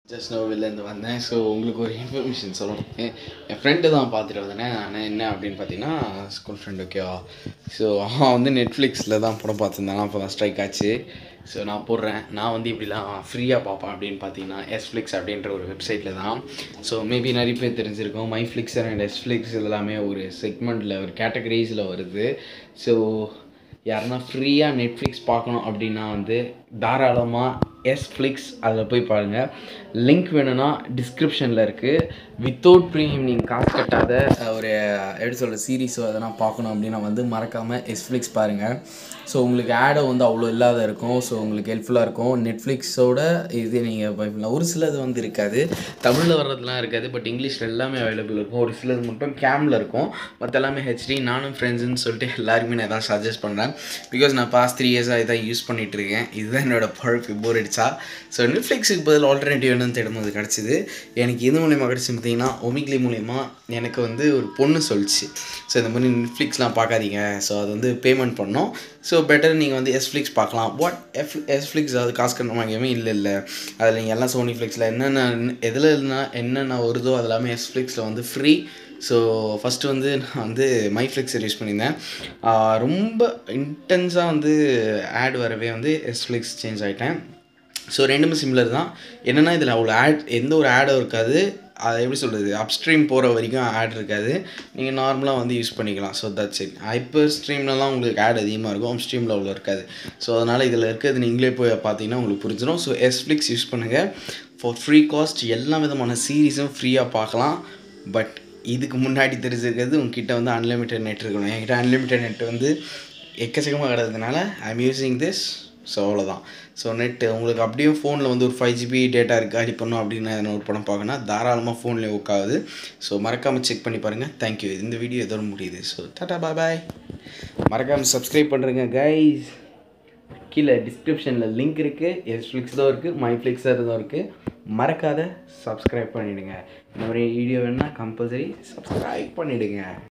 just நோவிலேருந்து வந்தேன் so உங்களுக்கு ஒரு இன்ஃபர்மேஷன் சொல்லணும் என் ஃப்ரெண்டு தான் பார்த்துட்டு வந்தேன் நான் என்ன அப்படின்னு பார்த்தீங்கன்னா ஸ்கூல் ஃப்ரெண்ட் ஓகேவா ஸோ அவன் வந்து நெட்ஃப்ளிக்ஸில் தான் படம் பார்த்துருந்தாங்க அப்போ தான் ஸ்ட்ரைக் ஆச்சு ஸோ நான் போடுறேன் நான் வந்து இப்படிலாம் ஃப்ரீயாக பார்ப்பேன் அப்படின்னு பார்த்தீங்கன்னா எஸ்ஃப்ளிக்ஸ் அப்படின்ற ஒரு வெப்சைட்டில் தான் ஸோ மேபி நிறைய பேர் தெரிஞ்சிருக்கும் மைஃப்ளிக்ஸ் அண்ட் எஸ்ஃப்ளிக்ஸ் எல்லாமே ஒரு செக்மெண்ட்டில் ஒரு கேட்டகரிஸில் வருது ஸோ யாருன்னா ஃப்ரீயாக நெட்ஃப்ளிக்ஸ் பார்க்கணும் அப்படின்னா வந்து தாராளமாக எஸ்ஃப்ளிக்ஸ் அதில் போய் பாருங்கள் லிங்க் வேணும்னா டிஸ்கிரிப்ஷனில் இருக்குது வித்தவுட் ப்ரீமியம் நீங்கள் காசு கட்டாத அஹ், ஒரு எப்படி சொல்கிற சீரீஸோ அதெல்லாம் பார்க்கணும் அப்படின்னா வந்து மறக்காமல் எஸ்ஃப்ளிக்ஸ் பாருங்கள் ஸோ உங்களுக்கு ஆடை வந்து அவ்வளோ இல்லாத இருக்கும் ஸோ உங்களுக்கு ஹெல்ப்ஃபுல்லாக இருக்கும் நெட்ஃப்ளிக்ஸோட இது நீங்கள் பார்க்கலாம் ஒரு சிலது வந்து இருக்காது தமிழில் வர்றதுலாம் இருக்காது பட் இங்கிலீஷில் எல்லாமே அவைலபிள் இருக்கும் ஒரு சிலது மட்டும் கேமில் இருக்கும் மற்ற எல்லாமே ஹெச்டி நானும் ஃப்ரெண்ட்ஸுன்னு சொல்லிட்டு எல்லாருக்குமே நான் எதாவது சஜஸ்ட் பண்ணுறேன் பிகாஸ் நான் பாஸ்ட் த்ரீ இயர்ஸாக இதான் யூஸ் பண்ணிகிட்டு இருக்கேன் இதுதான் என்னோட பழப்பு போர் அடிச்சா ஸோ நெட்ஃப்ளிக்ஸுக்கு பதில் ஆல்டர்னேட்டிவ் என்னன்னு தேடும்போது கிடச்சிது எனக்கு இது மூலியமா கிடச்சி பார்த்தீங்கன்னா ஒமிக்லி மூலியமா எனக்கு வந்து ஒரு பொண்ணு சொல்லிச்சு ஸோ இந்த மாதிரி நெட்ஃப்ளிக்ஸ்லாம் பார்க்காதீங்க ஸோ அது வந்து பேமெண்ட் பண்ணோம் ஸோ பெட்டர் நீங்கள் வந்து எஸ்ஃப்ளிக்ஸ் பார்க்கலாம் வாட் எஃப் எஸ்ஃப்ளிக்ஸ் அது காசு கட்டண வாங்கியமே இல்லை இல்லை அதில் நீங்கள் எல்லாம் சோனி ஃப்ளிக்ஸில் என்னென்ன எதில் இல்லைனா என்னென்ன வருதோ அது எல்லாமே எஸ்ஃப்ளிக்ஸில் வந்து ஃப்ரீ ஸோ ஃபஸ்ட்டு வந்து நான் வந்து மைஃப்ளிக்ஸர் யூஸ் பண்ணியிருந்தேன் ஆஹ் ரொம்ப இன்டென்ஸாக வந்து ஆட் வரவே வந்து எஸ்ஃப்ளிக்ஸ் சேஞ்ச் ஆகிட்டேன் ஸோ ரெண்டுமே சிமிலர் தான் என்னென்னா இதில் அவ்வளோ ஆட் எந்த ஒரு ஆடும் இருக்காது அது எப்படி சொல்கிறது அப்ஸ்ட்ரீம் போகிற வரைக்கும் ஆட் இருக்காது நீங்கள் நார்மலாக வந்து யூஸ் பண்ணிக்கலாம் ஸோ தட்ஸ் இட் ஹைப்பர் ஸ்ட்ரீம்லலாம் உங்களுக்கு ஆட் அதிகமாக இருக்கும் அப் ஸ்ட்ரீமில் அவ்வளோ இருக்காது ஸோ அதனால் இதில் இருக்கிறது நீங்களே போய் பார்த்தீங்கன்னா உங்களுக்கு புரிஞ்சிடும் ஸோ எஸ்ஃப்ளிக்ஸ் யூஸ் பண்ணுங்கள் ஃபார் ஃப்ரீ காஸ்ட் எல்லா விதமான சீரீஸும் ஃப்ரீயாக பார்க்கலாம் பட் இதுக்கு முன்னாடி தெரிஞ்சிருக்கிறது உங்ககிட்ட வந்து அன்லிமிட்டட் நெட் இருக்கணும் என்கிட்ட அன்லிமிட்டட் நெட் வந்து எக்கச்சக்கமாக கிடக்கிறதுனால I am using this so அவ்வளோதான் ஸோ நெட்டு உங்களுக்கு அப்படியே ஃபோனில் வந்து ஒரு ஃபைவ் ஜிபி டேட்டா இருக்குது அடி பண்ணோம் அப்படின்னு எதனா ஒரு படம் பார்க்கணும் தாராளமாக ஃபோன்லேயே ஒர்க் ஆகுது ஸோ மறக்காமல் செக் பண்ணி பாருங்கள் தேங்க்யூ இந்த வீடியோ எதோட முடியுது ஸோ டாடா பாய் பாய் மறக்காமல் சப்ஸ்கிரைப் பண்ணுறேங்க கைஸ் கீழே டிஸ்கிரிப்ஷனில் லிங்க் இருக்குது எஸ்ஃப்ளிக்ஸும் இருக்குது மைஃப்ளிக்ஸர் இதுவும் இருக்குது மறக்காத சப்ஸ்கிரைப் பண்ணிவிடுங்க இந்த மாதிரி வீடியோ வேணுன்னா கம்பல்சரி சப்ஸ்கிரைப் பண்ணிவிடுங்க